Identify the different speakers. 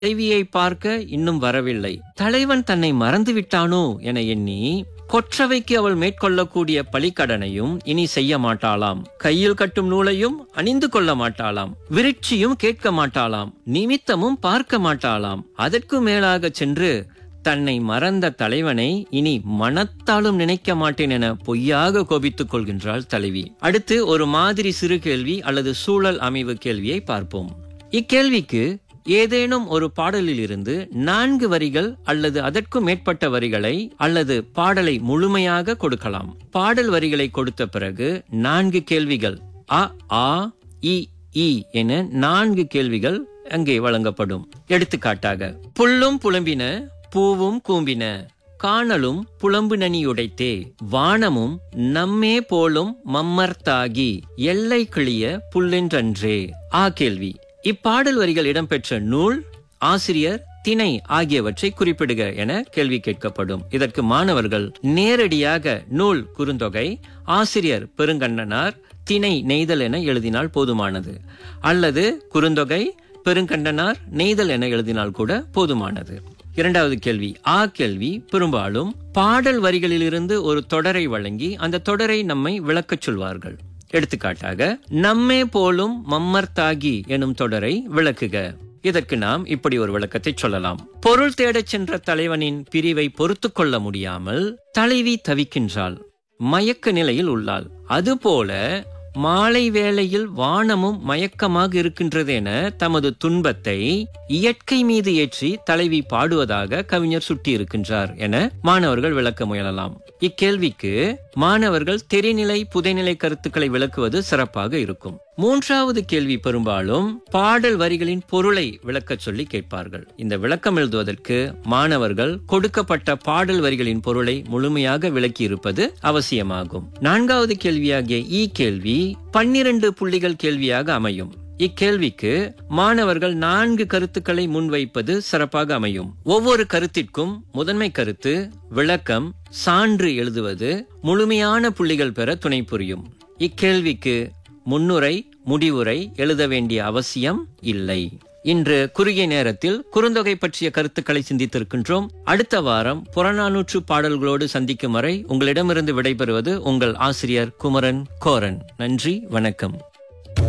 Speaker 1: தலைவியை பார்க்க இன்னும் வரவில்லை தலைவன் தன்னை மறந்து விட்டானோ என எண்ணி கொற்றவைக்கு அவள் மேற்கொள்ளக்கூடிய பலிக்கடனையும் இனி செய்ய மாட்டாளாம் கையில் கட்டும் நூலையும் அணிந்து கொள்ள மாட்டாளாம் விருட்சியும் கேட்க மாட்டாளாம் நிமித்தமும் பார்க்க மாட்டாளாம் அதற்கு மேலாக சென்று தன்னை மறந்த தலைவனை இனி மனத்தாலும் நினைக்க மாட்டேன் என பொய்யாக கோபித்துக் கொள்கின்றாள் தலைவி அடுத்து ஒரு மாதிரி சிறு கேள்வி அல்லது சூழல் அமைவு கேள்வியை பார்ப்போம் இக்கேள்விக்கு ஏதேனும் ஒரு பாடலில் இருந்து நான்கு வரிகள் அல்லது அதற்கும் மேற்பட்ட வரிகளை அல்லது பாடலை முழுமையாக கொடுக்கலாம் பாடல் வரிகளை கொடுத்த பிறகு நான்கு கேள்விகள் அ ஆ இ ஈ என நான்கு கேள்விகள் அங்கே வழங்கப்படும் எடுத்துக்காட்டாக புல்லும் புலம்பின பூவும் கூம்பின காணலும் புலம்பு நனியுடைத்தே வானமும் நம்மே போலும் மம்மர்த்தாகி எல்லை கிளிய புல்லென்றன்றே ஆ கேள்வி இப்பாடல் வரிகள் இடம்பெற்ற நூல் ஆசிரியர் திணை ஆகியவற்றை குறிப்பிடுக என கேள்வி கேட்கப்படும் இதற்கு மாணவர்கள் நேரடியாக நூல் குறுந்தொகை ஆசிரியர் பெருங்கண்ணனார் திணை நெய்தல் என எழுதினால் போதுமானது அல்லது குறுந்தொகை பெருங்கண்டனார் நெய்தல் என எழுதினால் கூட போதுமானது இரண்டாவது கேள்வி ஆ கேள்வி பெரும்பாலும் பாடல் வரிகளிலிருந்து ஒரு தொடரை வழங்கி அந்த தொடரை நம்மை விளக்கச் சொல்வார்கள் எடுத்துக்காட்டாக நம்மே போலும் மம்மர்த்தாகி எனும் தொடரை விளக்குக இதற்கு நாம் இப்படி ஒரு விளக்கத்தை சொல்லலாம் பொருள் தேடச் சென்ற தலைவனின் பிரிவை பொறுத்து கொள்ள முடியாமல் தலைவி தவிக்கின்றாள் மயக்க நிலையில் உள்ளாள் அதுபோல மாலை வேளையில் வானமும் மயக்கமாக இருக்கின்றது என தமது துன்பத்தை இயற்கை மீது ஏற்றி தலைவி பாடுவதாக கவிஞர் சுட்டி இருக்கின்றார் என மாணவர்கள் விளக்க முயலலாம் இக்கேள்விக்கு மாணவர்கள் தெரிநிலை புதைநிலை கருத்துக்களை விளக்குவது சிறப்பாக இருக்கும் மூன்றாவது கேள்வி பெரும்பாலும் பாடல் வரிகளின் பொருளை விளக்கச் சொல்லி கேட்பார்கள் இந்த விளக்கம் எழுதுவதற்கு மாணவர்கள் கொடுக்கப்பட்ட பாடல் வரிகளின் பொருளை முழுமையாக விளக்கி இருப்பது அவசியமாகும் நான்காவது கேள்வியாகிய இ கேள்வி பன்னிரண்டு புள்ளிகள் கேள்வியாக அமையும் இக்கேள்விக்கு மாணவர்கள் நான்கு கருத்துக்களை முன்வைப்பது சிறப்பாக அமையும் ஒவ்வொரு கருத்திற்கும் முதன்மை கருத்து விளக்கம் சான்று எழுதுவது முழுமையான புள்ளிகள் பெற துணை புரியும் இக்கேள்விக்கு முன்னுரை முடிவுரை எழுத வேண்டிய அவசியம் இல்லை இன்று குறுகிய நேரத்தில் குறுந்தொகை பற்றிய கருத்துக்களை சிந்தித்திருக்கின்றோம் அடுத்த வாரம் புறநானூற்று பாடல்களோடு சந்திக்கும் வரை உங்களிடமிருந்து விடைபெறுவது உங்கள் ஆசிரியர் குமரன் கோரன் நன்றி வணக்கம்